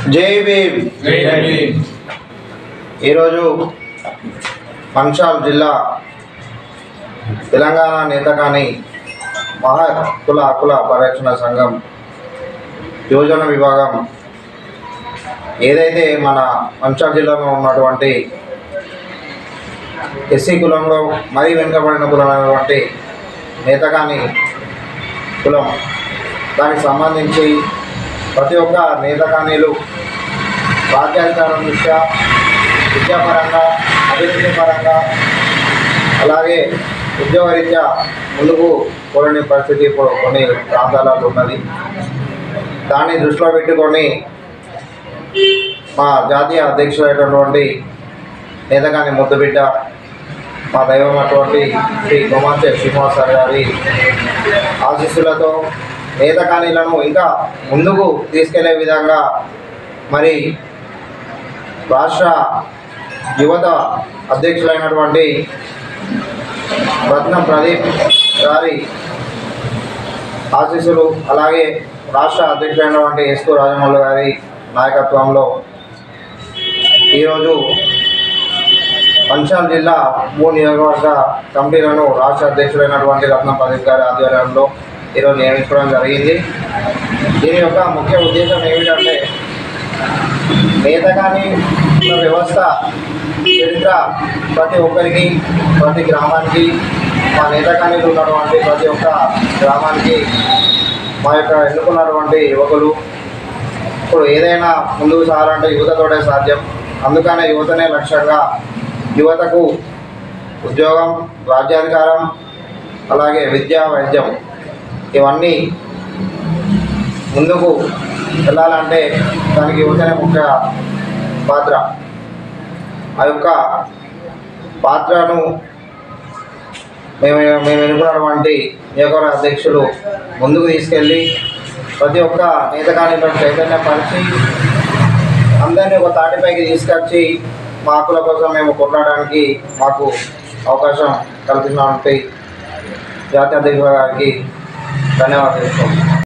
జై భీమ్ జై భీమ్ ఈరోజు మంచాల్ జిల్లా తెలంగాణ నేతకాని మహా కుల హక్కుల పరిరక్షణ సంఘం యువజన విభాగం ఏదైతే మన మంచాల్ జిల్లాలో ఉన్నటువంటి ఎస్సీ కులంలో మరీ వెనుకబడిన కులమైనటువంటి నేతకాని కులం దానికి సంబంధించి ప్రతి ఒక్క నేతకానీలు రాజ్యాధికారం దృష్ట్యా విద్యాపరంగా అభివృద్ధి పరంగా అలాగే ఉద్యోగరీత్యా ముందుకు పోలేని పరిస్థితి ఇప్పుడు కొన్ని ప్రాంతాలలో ఉన్నది దాన్ని దృష్టిలో పెట్టుకొని మా జాతీయ అధ్యక్షుడైనటువంటి నేతగాని ముద్దుబిడ్డ మా దైవం అటువంటి శ్రీ కుమార్తె శ్రీనివాస్ సార్ గారి ఆశీస్సులతో నేతకానీలను ఇంకా ముందుకు తీసుకెళ్లే విధంగా మరి రాష్ట్ర యువత అధ్యక్షులైనటువంటి రత్నం ప్రదీప్ గారి ఆశీస్సులు అలాగే రాష్ట్ర అధ్యక్షులైనటువంటి ఎస్కు రాజమౌళి గారి నాయకత్వంలో ఈరోజు పంచాల్ జిల్లా మూడు నియోజకవర్గ కమిటీలను రాష్ట్ర అధ్యక్షులైనటువంటి రత్నం ప్రదీప్ గారి ఆధ్వర్యంలో ఈరోజు నియమించడం జరిగింది దీని యొక్క ముఖ్య ఉద్దేశం ఏమిటంటే నేతగాని వ్యవస్థ చరిత్ర ప్రతి ఒక్కరికి ప్రతి గ్రామానికి మా నేతగానిలో ఉన్నటువంటి ప్రతి ఒక్క గ్రామానికి మా యొక్క ఎన్నుకున్నటువంటి యువకులు ఇప్పుడు ఏదైనా ముందుకు సాగాలంటే యువతతోనే సాధ్యం అందుకనే యువతనే లక్ష్యంగా యువతకు ఉద్యోగం రాజ్యాధికారం అలాగే విద్య వైద్యం ఇవన్నీ ముందుకు వెళ్ళాలంటే దానికి యువతనే ముఖ్య పాత్ర ఆ యొక్క పాత్రను మేము మేము ఎన్నుకున్నటువంటి నియోజకవర్గ అధ్యక్షులు ముందుకు తీసుకెళ్ళి ప్రతి ఒక్క నేతకానిపై చైతన్యపరిచి అందరినీ ఒక తాటిపైకి తీసుకొచ్చి మా హక్కుల కోసం మేము కొట్లాడడానికి మాకు అవకాశం కల్పించినటువంటి జాతీయ అధ్యక్షుల గారికి ధన్యవాదాలు